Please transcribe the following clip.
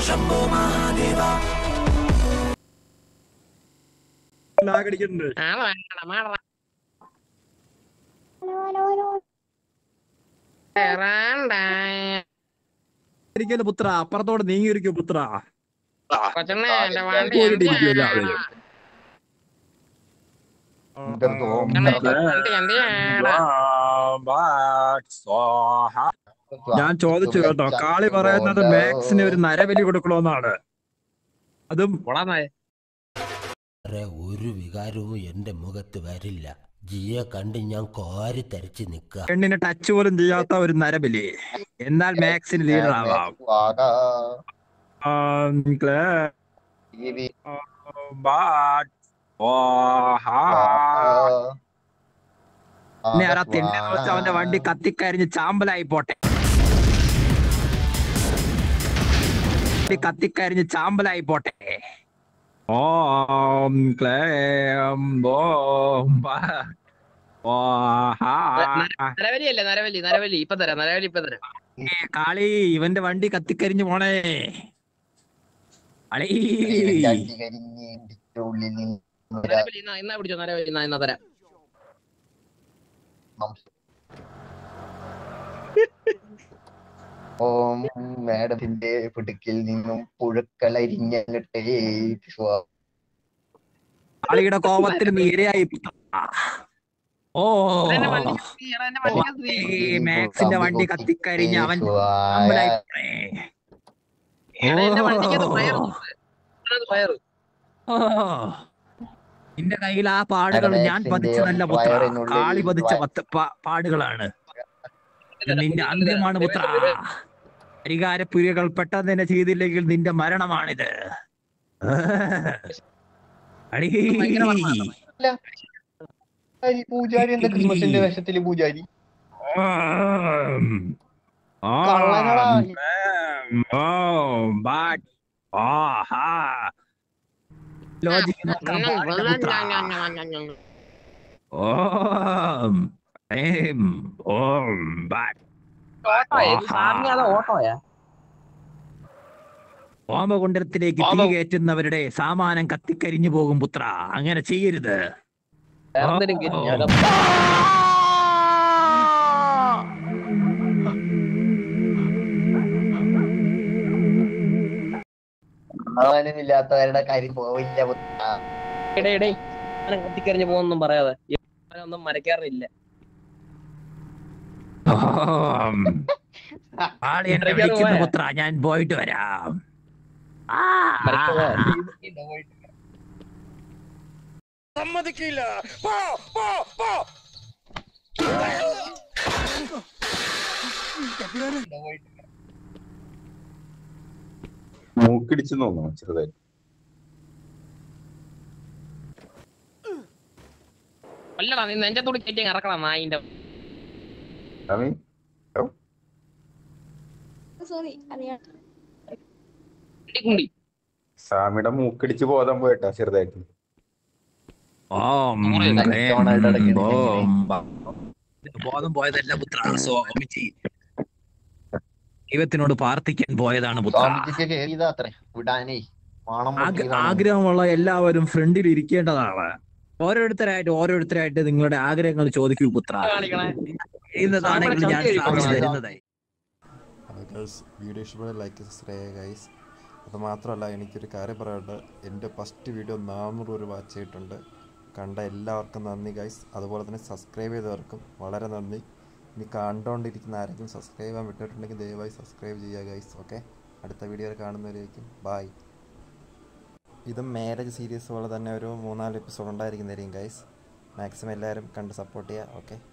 Lag അടിക്കുന്നുണ്ട് ഇരിക്കല്ലോ പുത്ര അപ്പുറത്തോട് നീങ്ങിയിരിക്കോ പുത്ര കൊച്ചണ്ണേ എന്റെ വണ്ടി പോയിട്ട് എന്തിയാ? ഇരിക്കുവല്ലോ അവര്. വണ്ടി എന്തിയാ? ഞാൻ ചോദിച്ചു കേട്ടോ കാളി പറയുന്നത് മാക്സിന് ഒരു നരബലി കൊടുക്കണമെന്നാണ് അതും വേറെ ഒരു വികാരവും എന്റെ മുഖത്ത് വരില്ല ജിയെ കണ്ട് ഞാൻ കോരി തരച്ച് നിൽക്കുക പെണ്ണിനെ ടച്ച് പോലും ചെയ്യാത്ത ഒരു നരബലി എന്നാൽ മാക്സിന് ലീഡർ ആവാം ആം, ക്ലേ- ബാ- ഓഹാ. ഇനി ആരാ തിണ്ടെന്ന് വെച്ച് അവന്റെ വണ്ടി കത്തിക്കരിഞ്ഞ് ചാമ്പലായി പോട്ടെ വണ്ടി കത്തിക്കരിഞ്ഞ് ചാമ്പലായി പോട്ടെ ഓം ക്ലേം ബോം ബാ. ഓഹാ. നരവലിയല്ലേ നരവലി നരവലി ഇപ്പൊ തരാം നരവലി ഇപ്പൊ തരാം ഏ, കാളി ഇവന്റെ വണ്ടി കത്തിക്കരിഞ്ഞു പോണേ കളി നരവലി ഇന്നാ ഇന്നാ പിടിച്ചോ നരവലി ഇന്നാ ഇന്നാ തരാം ഓം മാഡത്തിന്റെ പിടുക്കിൽ നിന്നും പുഴുക്കളരിഞ്ഞിട്ടേ കാളിയുടെ കോപത്തിൽ നീ ഇരയായി ഓ എന്റെ വണ്ടി കത്തി, എടാ, എന്റെ വണ്ടി കത്തി. ഏ, മാക്സിന്റെ വണ്ടി കത്തിക്കരിഞ്ഞ് അവൻ ചാമ്പലായി പോണേ. എടാ, എന്റെ വണ്ടിക്കകത്ത് ഫയർ ഓ. ഫയർ ഓ. നിന്റെ കയ്യിൽ ആ പാടുകൾ ഞാൻ മാക്സിന്റെ പതിച്ചതല്ല പുത്ര വയറിനുള്ളിൽ കാളി പതിച്ച വയ- പത്ത് പാ- പാടുകളാണ് നിന്റെ അന്ത്യമാണ് പുത്ര പരിഹാരപ്പുരികൾ പെട്ടെന്ന് തന്നെ ചെയ്തില്ലെങ്കിൽ നിന്റെ മരണമാണിത് അടി ഭയങ്കര വർണ്ണമാണ്. പൂജാരി എന്താ ക്രിസ്മസിന്റെ വേഷത്തില് പൂജാരി ആം. കള്ളനടാ. ആം. ഓം. ബാറ്റ്. ആഹാ. ലോജിക്ക് നോക്കാൻ പാടില്ല പുത്ര. ഓം. ഏം. ഓം. ബാറ്റ്. ഓട്ടോയാ? ഇത് സാറിന് അത് ഓട്ടോയാ ഹോമകുണ്ടത്തിലേക്ക് തീ കയറ്റുന്നവരുടെ സാമാനം കത്തിക്കരിഞ്ഞു പോകും പുത്ര അങ്ങനെ ചെയ്യരുത് വേറെ എന്തെങ്കിലും കേറ്റി ഞാൻ ഇല്ലാത്തവരുടെ കാര്യം പോവില്ല പുത്താ. ഇടേ ഇടേ ഞാൻ കത്തിക്കരിഞ്ഞ് പോകുന്നൊന്നും പറയാതെ ഒന്നും മരക്കാറില്ല ഓം. ആള് എന്നെ ഇടയ്ക്ക് വിളിക്കുന്നു പോയാ? പുത്ര ഞാൻ പോയിട്ട് വരാം ആ. മരക്കാതെ മൂക്കിടിച്ചു തോന്നുന്നു ചെറുതായിട്ട് അല്ലടാ നീ നെഞ്ചത്തോട് കയറ്റി ഇറക്കണം നായിന്റെ അവൻ സോറി അറിയാം കുണ്ടി സ്വാമിയുടെ മൂക്കിടിച്ച് ബോധം പോയിട്ടാ ചെറുതായിട്ട് ഓം നൂറ് ക്ലേം തവണ ഇടയ്ക്ക് ബോം ബ. ബോധം പോയതല്ല പുത്ര സ്വാമിജി ദൈവത്തിനോട് പ്രാർത്ഥിക്കാൻ പോയതാണ് പുത്ര സ്വാമിജിക്ക് കേറിയതാ അത്രേ വിടാനേ മാണം ആഗ്ര- മുട്ടിയതാണ്. ആഗ്രഹമുള്ള എല്ലാവരും ഫ്രണ്ടിൽ ഇരിക്കേണ്ടതാണ് ഓരോരുത്തരായിട്ട് ഓരോരുത്തരായിട്ട് നിങ്ങളുടെ ആഗ്രഹങ്ങൾ ചോദിക്കൂ പുത്ര കാണിക്കണേ ചെയ്യുന്നതാണെങ്കിൽ ഞാൻ സാധിച്ചു തരുന്നതായി ഗൈസ് വീഡിയോ ഇഷ്ടപ്പെടുന്ന ലൈക്ക് സബ്സ്ക്രൈബ് ഗൈസ് അത് മാത്രമല്ല എനിക്കൊരു കാര്യം പറയാനുണ്ട് എൻ്റെ ഫസ്റ്റ് വീഡിയോ നാനൂറ് പേര് വാച്ച് ചെയ്തിട്ടുണ്ട് കണ്ട എല്ലാവർക്കും നന്ദി ഗൈസ് അതുപോലെ തന്നെ സബ്സ്ക്രൈബ് ചെയ്തവർക്കും വളരെ നന്ദി ഇനി കണ്ടുകൊണ്ടിരിക്കുന്ന ആരെങ്കിലും സബ്സ്ക്രൈബ് ചെയ്യാൻ വിട്ടിട്ടുണ്ടെങ്കിൽ ദയവായി സബ്സ്ക്രൈബ് ചെയ്യുക ഗൈസ് ഓക്കെ അടുത്ത വീഡിയോയിൽ കാണുന്നവരേക്കും ബായ് ഇതും മാരേജ് സീരീസ് പോലെ തന്നെ ഒരു മൂന്നാല് എപ്പിസോഡ് ഉണ്ടായിരിക്കുന്നതായിരിക്കും ഗൈസ് മാക്സിമം എല്ലാവരും കണ്ട് സപ്പോർട്ട് ചെയ്യുക ഓക്കെ